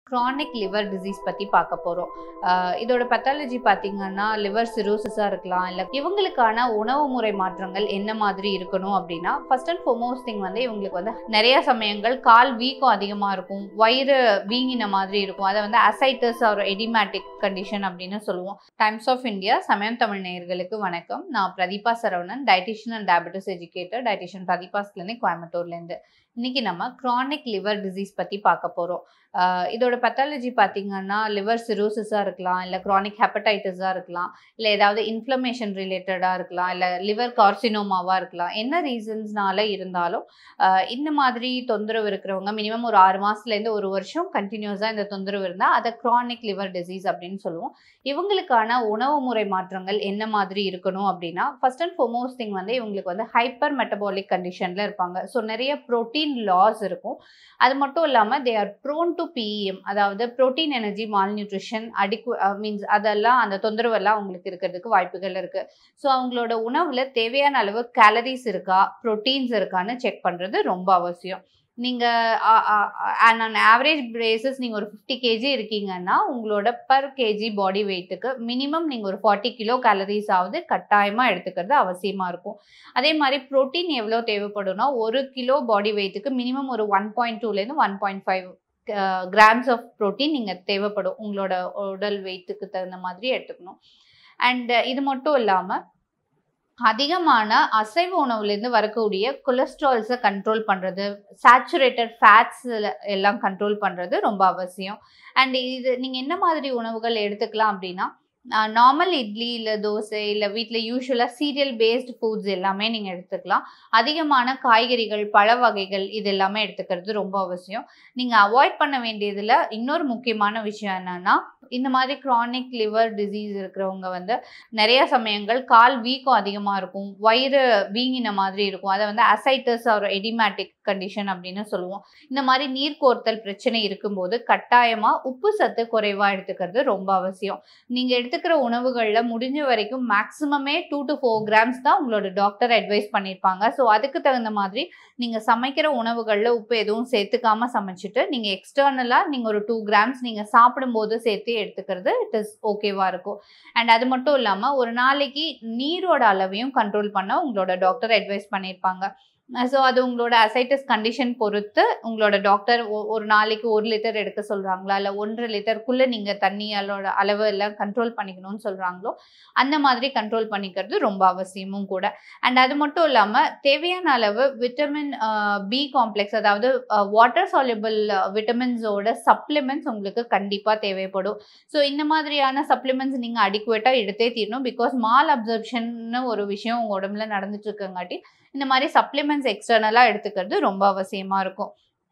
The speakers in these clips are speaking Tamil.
chronic liver disease பற்றி பார்க்க போகிறோம் இதோட பத்தாலஜி பார்த்தீங்கன்னா லிவர் சிரோசிஸாக இருக்கலாம் இல்லை இவங்களுக்கான உணவு முறை மாற்றங்கள் என்ன மாதிரி இருக்கணும் அப்படின்னா ஃபர்ஸ்ட் அண்ட் ஃபோர்மோஸ்ட் திங் வந்து இவங்களுக்கு வந்து நிறைய சமயங்கள் கால் வீக்கம் அதிகமாக இருக்கும் வயிறு வீங்கின மாதிரி இருக்கும் அதை வந்து அசைட்டஸ் ஒரு எடிமேட்டிக் கண்டிஷன் அப்படின்னு சொல்லுவோம் டைம்ஸ் ஆஃப் இந்தியா சமயம் தமிழ் நேயர்களுக்கு வணக்கம் நான் Pradeepa Saravanan dietitian and diabetes educator dietitian Pradeepa's clinic கோயம்புத்தூர்லேருந்து இன்னைக்கு நம்ம chronic லிவர் டிசீஸ் பற்றி பார்க்க போகிறோம் இதோட பத்தாலஜி பார்த்தீங்கன்னா லிவர் சிரோசிஸாக இருக்கலாம் இல்லை க்ரானிக் ஹெப்படைட்டிஸாக இருக்கலாம் இல்லை ஏதாவது இன்ஃப்ளமேஷன் ரிலேட்டடாக இருக்கலாம் இல்லை லிவர் கார்சினோமாவாக இருக்கலாம் என்ன ரீசன்ஸ்னால இருந்தாலும் ஆஹ் இந்த மாதிரி தொந்தரவு இருக்கிறவங்க மினிமம் ஒரு ஆறு மாதத்துலேருந்து ஒரு வருஷம் கண்டினியூஸாக இந்த தொந்தரவு இருந்தால் அதை chronic லிவர் டிசீஸ் அப்படின்னு சொல்லுவோம் இவங்களுக்கான உணவு முறை மாற்றங்கள் என்ன மாதிரி இருக்கணும் அப்படின்னா ஃபர்ஸ்ட் அண்ட் ஃபோர்மோஸ்ட் திங் வந்து இவங்களுக்கு வந்து ஹைப்பர் மெட்டபாலிக் கண்டிஷனில் இருப்பாங்க ஸோ நிறைய ப்ரோட்டீன் லாஸ் இருக்கும் அது மட்டும் இல்லாமல் they are prone to PEM அதாவது ப்ரோட்டீன் எனர்ஜி மால் நியூட்ரிஷன் அடிக்கு மீன்ஸ் அதெல்லாம் அந்த தொந்தரவெல்லாம் அவங்களுக்கு இருக்கிறதுக்கு வாய்ப்புகள் இருக்குது ஸோ அவங்களோட உணவில் தேவையான அளவு கேலரிஸ் இருக்கா ப்ரோட்டீன்ஸ் இருக்கான்னு செக் பண்ணுறது ரொம்ப அவசியம் நீங்கள் ஆன் ஆவரேஜ் பேசிஸ் நீங்கள் ஒரு ஃபிஃப்டி கேஜி இருக்கீங்கன்னா உங்களோட பர் கேஜி பாடி வெயிட்டுக்கு மினிமம் நீங்கள் ஒரு ஃபார்ட்டி கிலோ கேலரிஸ் ஆகுது கட்டாயமாக எடுத்துக்கிறது அவசியமாக இருக்கும் அதே மாதிரி ப்ரோட்டீன் எவ்வளோ தேவைப்படும்னா ஒரு கிலோ பாடி வெயிட்டுக்கு மினிமம் ஒரு ஒன் பாயிண்ட் டூலேருந்து one point five grams of protein நீங்கள் தேவைப்படும் உங்களோட உடல் வெயிட்டுக்கு தகுந்த மாதிரி எடுத்துக்கணும் அண்ட் இது மட்டும் இல்லாமல் அதிகமான அசைவ உணவுலேருந்து வரக்கூடிய கொலஸ்ட்ரால்ஸை கண்ட்ரோல் பண்ணுறது சேச்சுரேட்டட் ஃபேட்ஸ் எல்லாம் கண்ட்ரோல் பண்ணுறது ரொம்ப அவசியம் அண்ட் இது நீங்கள் என்ன மாதிரி உணவுகள் எடுத்துக்கலாம் அப்படின்னா நார்மல் இட்லி இல்லை தோசை இல்லை வீட்டில் யூஸ்வலாக சீரியல் பேஸ்டு ஃபுட்ஸ் எல்லாமே நீங்கள் எடுத்துக்கலாம் அதிகமான காய்கறிகள் பழ வகைகள் இது எல்லாமே எடுத்துக்கிறது ரொம்ப அவசியம் நீங்கள் அவாய்ட் பண்ண வேண்டியதில் இன்னொரு முக்கியமான விஷயம் என்னென்னா இந்த மாதிரி க்ரானிக் லிவர் டிசீஸ் இருக்கிறவங்க வந்து நிறைய சமயங்கள் கால் வீக்கம் அதிகமாக இருக்கும் வயிறு வீங்கின மாதிரி இருக்கும் அதை வந்து அசைட்டஸ் ஒரு எடிமேட்டிக் கண்டிஷன் அப்படின்னு சொல்லுவோம் இந்த மாதிரி நீர் கோர்த்தல் பிரச்சனை இருக்கும்போது கட்டாயமாக உப்பு சத்து குறைவாக எடுத்துக்கிறது ரொம்ப அவசியம் நீங்கள் எடுத்துக்கிற உணவுகளில் முடிஞ்ச வரைக்கும் மேக்ஸிமமே டூ டு ஃபோர் கிராம்ஸ் தான் உங்களோட டாக்டர் அட்வைஸ் பண்ணியிருப்பாங்க ஸோ அதுக்கு தகுந்த மாதிரி நீங்கள் சமைக்கிற உணவுகளில் உப்பு எதுவும் சேர்த்துக்காம சமைச்சிட்டு நீங்கள் எக்ஸ்டர்னலாக நீங்கள் ஒரு டூ கிராம்ஸ் நீங்கள் சாப்பிடும்போது சேர்த்து எடுத்துக்கிறது இட் இஸ் ஓகேவாக இருக்கும் அண்ட் அது மட்டும் இல்லாமல் ஒரு நாளைக்கு நீரோட அளவையும் கண்ட்ரோல் பண்ண உங்களோட டாக்டர் அட்வைஸ் பண்ணியிருப்பாங்க ஸோ அது உங்களோட அசைட்டஸ் கண்டிஷன் பொறுத்து உங்களோட டாக்டர் ஒரு நாளைக்கு ஒரு லிட்டர் எடுக்க சொல்கிறாங்களா இல்லை ஒன்றரை லிட்டருக்குள்ளே நீங்கள் தண்ணியோட அளவு எல்லாம் கண்ட்ரோல் பண்ணிக்கணும்னு சொல்கிறாங்களோ அந்த மாதிரி கண்ட்ரோல் பண்ணிக்கிறது ரொம்ப அவசியமும் கூட அண்ட் அது மட்டும் இல்லாமல் தேவையான அளவு விட்டமின் பி காம்ப்ளெக்ஸ் அதாவது வாட்டர் சால்யூபிள் விட்டமின்ஸோட சப்ளிமெண்ட்ஸ் உங்களுக்கு கண்டிப்பாக தேவைப்படும் ஸோ இந்த மாதிரியான சப்ளிமெண்ட்ஸ் நீங்கள் அடிக்குவேட்டாக எடுத்தே தீரணும் பிகாஸ் மால் அப்சர்ப்ஷன்னு ஒரு விஷயம் உங்கள் உடம்புல நடந்துட்டு இருக்கங்காட்டி இந்த மாதிரி சப்ளிமெண்ட்ஸ் எக்ஸ்டர்னலாக எடுத்துக்கிறது ரொம்ப அவசியமாக இருக்கும்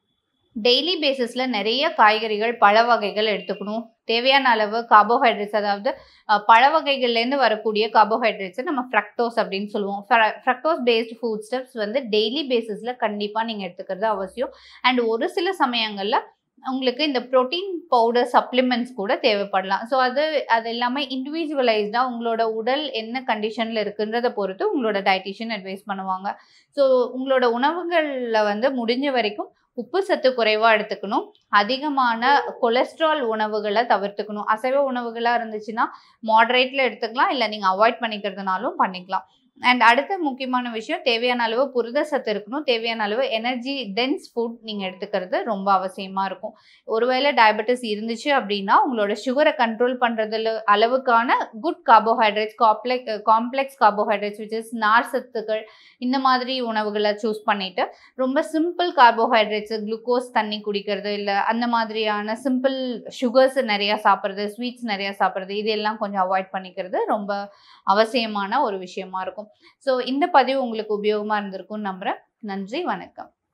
டெய்லி பேசிஸில் நிறைய காய்கறிகள் பழ வகைகள் எடுத்துக்கணும் தேவையான அளவு கார்போஹைட்ரேட்ஸ் அதாவது பழ வகைகள்லேருந்து வரக்கூடிய கார்போஹைட்ரேட்ஸை நம்ம ஃப்ரக்டோஸ் அப்படின்னு சொல்லுவோம் ஃப்ரக்டோஸ் பேஸ்டு ஃபுட் ஸ்டெப்ஸ் வந்து டெய்லி பேசிஸில் கண்டிப்பாக நீங்கள் எடுத்துக்கிறது அவசியம் அண்ட் ஒரு சில சமயங்களில் உங்களுக்கு இந்த ப்ரோட்டீன் பவுடர் சப்ளிமெண்ட்ஸ் கூட தேவைப்படலாம் ஸோ அது அது எல்லாமே இண்டிவிஜுவலைஸ்டாக உங்களோட உடல் என்ன கண்டிஷனில் இருக்குன்றதை பொறுத்து உங்களோட டயட்டிஷியன் அட்வைஸ் பண்ணுவாங்க ஸோ உங்களோட உணவுகளில் வந்து முடிஞ்ச வரைக்கும் உப்பு சத்து குறைவாக எடுத்துக்கணும் அதிகமான கொலஸ்ட்ரால் உணவுகளை தவிர்த்துக்கணும் அசைவ உணவுகளாக இருந்துச்சுன்னா மாடரேட்டில் எடுத்துக்கலாம் இல்லை நீங்கள் அவாய்ட் பண்ணிக்கிறதுனாலும் பண்ணிக்கலாம் அண்ட் அடுத்த முக்கியமான விஷயம் தேவையான அளவு புரத சத்து இருக்கணும் தேவையான அளவு எனர்ஜி டென்ஸ் ஃபுட் நீங்கள் எடுத்துக்கிறது ரொம்ப அவசியமாக இருக்கும் ஒருவேளை டயபெட்டிஸ் இருந்துச்சு அப்படின்னா உங்களோட சுகரை கண்ட்ரோல் பண்ணுறதுல அளவுக்கான good carbohydrates complex complex carbohydrates which is நார் சத்துக்கள் இந்த மாதிரி உணவுகளை சூஸ் பண்ணிவிட்டு ரொம்ப சிம்பிள் கார்போஹைட்ரேட்ஸ் குளுக்கோஸ் தண்ணி குடிக்கிறது இல்லை அந்த மாதிரியான சிம்பிள் சுகர்ஸ் நிறையா சாப்பிட்றது ஸ்வீட்ஸ் நிறையா சாப்பிட்றது இது எல்லாம் கொஞ்சம் அவாய்ட் பண்ணிக்கிறது ரொம்ப அவசியமான ஒரு விஷயமா இருக்கும் ஸோ இந்த பதிவு உங்களுக்கு உபயோகமாக இருந்திருக்கும்னு நம்புகிறேன் நன்றி வணக்கம்